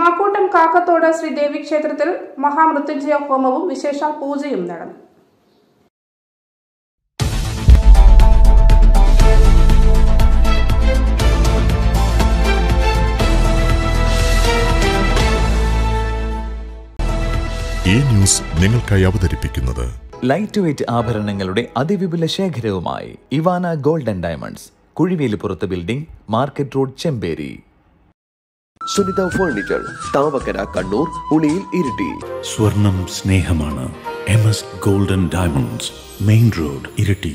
മാക്കൂട്ടം കാക്കത്തോട് ശ്രീദേവി ക്ഷേത്രത്തിൽ മഹാമൃത്യുഞ്ജയ ഹോമവും വിശേഷാൽ പൂജയും നടന്നു ഈ ന്യൂസ് നിങ്ങൾക്കായി അവതരിപ്പിക്കുന്നത് ലൈറ്റ് വെയ്റ്റ് ആഭരണങ്ങളുടെ അതിവിപുല ശേഖരവുമായി ഇവാന ഗോൾഡൻ ഡയമണ്ട്സ് കുഴിവേലിപ്പുറത്ത് building market road Chemperi Sunitha furniture Thavakkara Kannur ഉളിയിൽ ഇരിട്ടി സ്വർണം സ്നേഹമാണ് M S golden diamonds main road ഇരട്ടി